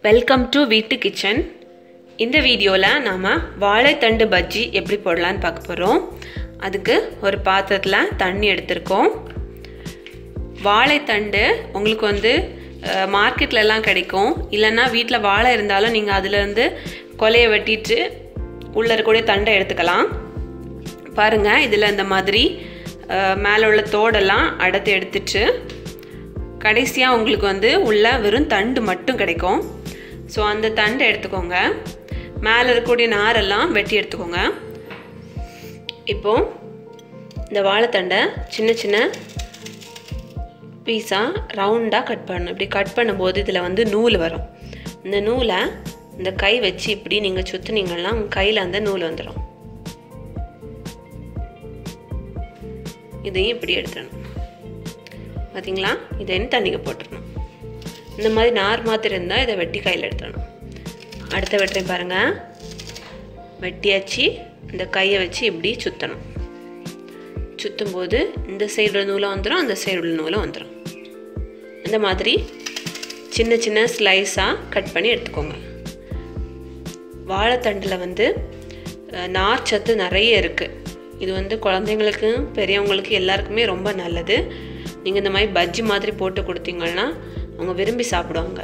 welcome to வீட்டு kitchen இந்த வீடியோவில் நாம் வாழைத்தண்டு பஜ்ஜி எப்படி போடலான்னு பார்க்க போகிறோம் அதுக்கு ஒரு பாத்திரத்தில் தண்ணி எடுத்திருக்கோம் வாழைத்தண்டு உங்களுக்கு வந்து மார்க்கெட்ல எல்லாம் கிடைக்கும் இல்லைன்னா வீட்டில் வாழை இருந்தாலும் நீங்கள் அதுலேருந்து கொலையை வெட்டிட்டு உள்ளே இருக்கக்கூடிய தண்டை எடுத்துக்கலாம் பாருங்கள் இதில் இந்த மாதிரி மேலே உள்ள தோடெல்லாம் அடத்து எடுத்துட்டு கடைசியாக உங்களுக்கு வந்து உள்ள வெறும் தண்டு மட்டும் கிடைக்கும் ஸோ அந்த தண்டை எடுத்துக்கோங்க மேலே இருக்கக்கூடிய நாரெல்லாம் வெட்டி எடுத்துக்கோங்க இப்போது இந்த வாழைத்தண்டை சின்ன சின்ன பீஸாக ரவுண்டாக கட் பண்ணணும் இப்படி கட் பண்ணும்போது இதில் வந்து நூல் வரும் இந்த நூலை இந்த கை வச்சு இப்படி நீங்கள் சுற்றுனீங்கன்னா உங்கள் கையில் அந்த நூல் வந்துடும் இதையும் இப்படி எடுத்துடணும் பார்த்தீங்களா இதையும் தண்ணிக்கு போட்டுடணும் இந்த மாதிரி நார் மாத்திரம் இருந்தால் இதை வெட்டி கையில் எடுத்துடணும் அடுத்த வெட்டுறேன் பாருங்கள் வெட்டியாச்சு இந்த கையை வச்சு இப்படி சுற்றணும் சுற்றும்போது இந்த சைடு நூலும் வந்துடும் அந்த சைடு உள்ள நூலும் வந்துடும் இந்த மாதிரி சின்ன சின்ன ஸ்லைஸாக கட் பண்ணி எடுத்துக்கோங்க வாழைத்தண்டில் வந்து நார் சத்து நிறைய இருக்குது இது வந்து குழந்தைங்களுக்கு பெரியவங்களுக்கு எல்லாருக்குமே ரொம்ப நல்லது நீங்கள் இந்த மாதிரி பஜ்ஜி மாதிரி போட்டு கொடுத்தீங்கன்னா அவங்க விரும்பி சாப்பிடுவாங்க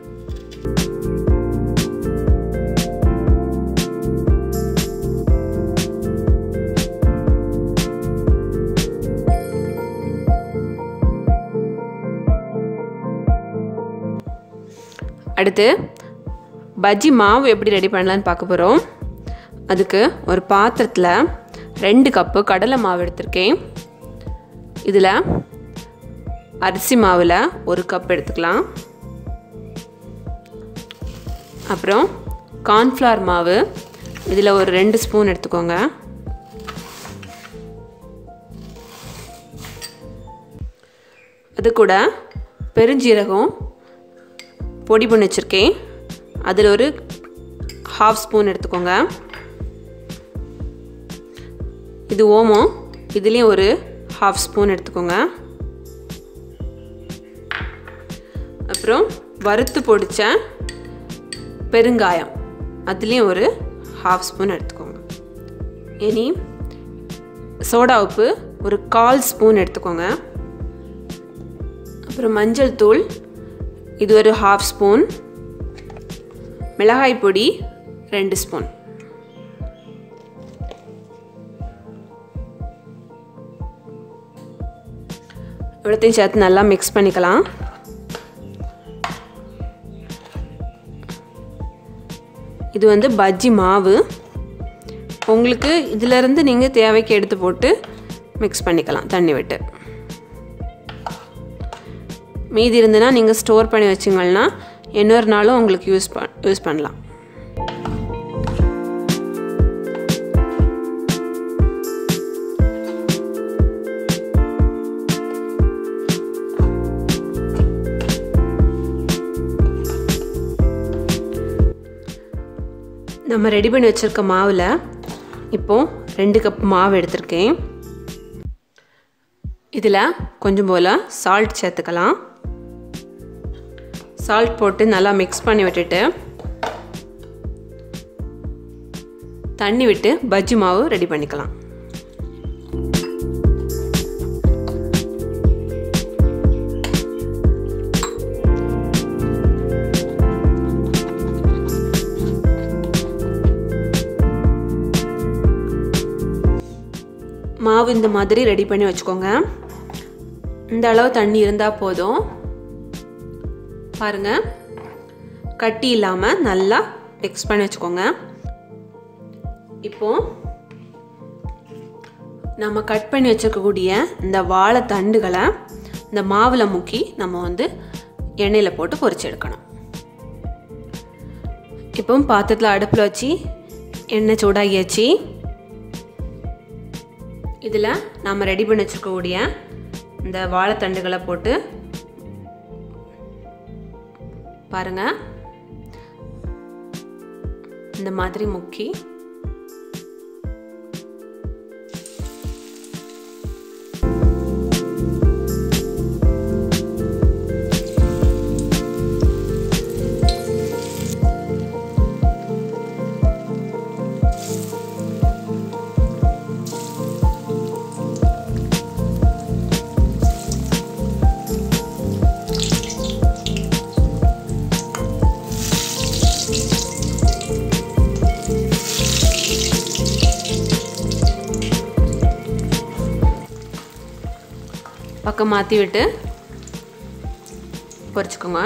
அடுத்து பஜ்ஜி மாவு எப்படி ரெடி பண்ணலான்னு பார்க்க போகிறோம் அதுக்கு ஒரு பாத்திரத்தில் ரெண்டு கப்பு கடலை மாவு எடுத்திருக்கேன் இதில் அரிசி மாவில் ஒரு கப் எடுத்துக்கலாம் அப்புறம் கார்ன்ஃப்ளவர் மாவு இதில் ஒரு ரெண்டு ஸ்பூன் எடுத்துக்கோங்க அது கூட பெருஞ்சீரகம் பொடி பண்ணி வச்சுருக்கேன் அதில் ஒரு ஹாஃப் ஸ்பூன் எடுத்துக்கோங்க இது ஓமம் இதுலேயும் ஒரு ஹாஃப் ஸ்பூன் எடுத்துக்கோங்க அப்புறம் வறுத்து பொடித்த பெருங்காயம் அதுலேயும் ஒரு ஹாஃப் ஸ்பூன் எடுத்துக்கோங்க இனி சோடா உப்பு ஒரு கால் ஸ்பூன் எடுத்துக்கோங்க அப்புறம் மஞ்சள் தூள் இது ஒரு ஹாஃப் ஸ்பூன் மிளகாய் பொடி ரெண்டு ஸ்பூன் இவ்வளோத்தையும் சேர்த்து நல்லா மிக்ஸ் பண்ணிக்கலாம் இது வந்து பஜ்ஜி மாவு உங்களுக்கு இதிலேருந்து நீங்கள் தேவைக்கு எடுத்து போட்டு மிக்ஸ் பண்ணிக்கலாம் தண்ணி விட்டு மீதி இருந்துன்னா நீங்கள் ஸ்டோர் பண்ணி வச்சிங்கன்னா இன்னொரு நாளும் உங்களுக்கு யூஸ் ப யூஸ் பண்ணலாம் நம்ம ரெடி பண்ணி வச்சுருக்க மாவில் இப்போது ரெண்டு கப் மாவு எடுத்திருக்கேன் இதில் கொஞ்சம் போல் சால்ட் சேர்த்துக்கலாம் சால்ட் போட்டு நல்லா மிக்ஸ் பண்ணி விட்டுட்டு தண்ணி விட்டு பஜ்ஜி மாவு ரெடி பண்ணிக்கலாம் மாவு இந்த மாதிரி ரெடி பண்ணி வச்சுக்கோங்க இந்த அளவு தண்ணி இருந்தால் போதும் பாருங்கள் கட்டி இல்லாமல் நல்லா மிக்ஸ் பண்ணி வச்சுக்கோங்க இப்போ நம்ம கட் பண்ணி வச்சுருக்கக்கூடிய இந்த வாழை தண்டுகளை இந்த மாவில் முக்கி நம்ம வந்து எண்ணெயில் போட்டு பொரிச்சு எடுக்கணும் இப்போ பாத்திரத்தில் அடுப்பில் வச்சு எண்ணெய் சூடாகியாச்சு இதில் நாம் ரெடி பண்ணி வச்சுருக்கக்கூடிய இந்த வாழைத்தண்டுகளை போட்டு பாருங்க இந்த மாதிரி முக்கி பக்கம் மாற்றி விட்டு பொரிச்சுக்கோங்க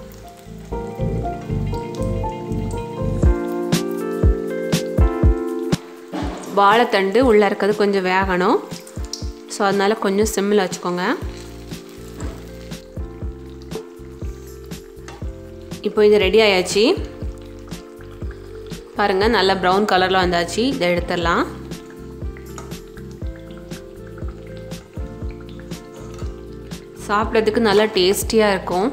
வாழைத்தண்டு உள்ளே இருக்கிறது கொஞ்சம் வேகணும் ஸோ அதனால் கொஞ்சம் சிம்மில் வச்சுக்கோங்க இப்போ இது ரெடி ஆயாச்சு பாருங்கள் நல்லா ப்ரௌன் கலரில் வந்தாச்சு இதை எடுத்துடலாம் சாப்பிட்றதுக்கு நல்லா டேஸ்டியாக இருக்கும்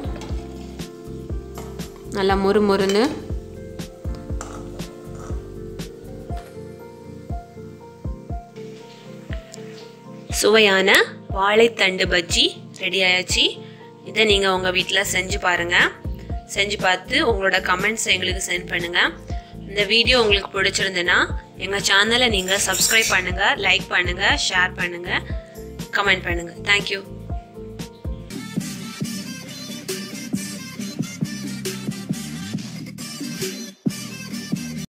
நல்லா முறு முறுன்னு சுவையான வாழைத்தண்டு பஜ்ஜி ரெடி ஆயாச்சு இதை நீங்கள் உங்கள் வீட்டில் செஞ்சு பாருங்கள் செஞ்சு பார்த்து உங்களோட கமெண்ட்ஸ் எங்களுக்கு சென்ட் பண்ணுங்கள் இந்த வீடியோ உங்களுக்கு பிடிச்சிருந்துன்னா எங்கள் சேனலை நீங்கள் சப்ஸ்கிரைப் பண்ணுங்கள் லைக் பண்ணுங்கள் ஷேர் பண்ணுங்கள் கமெண்ட் பண்ணுங்கள் தேங்க்யூ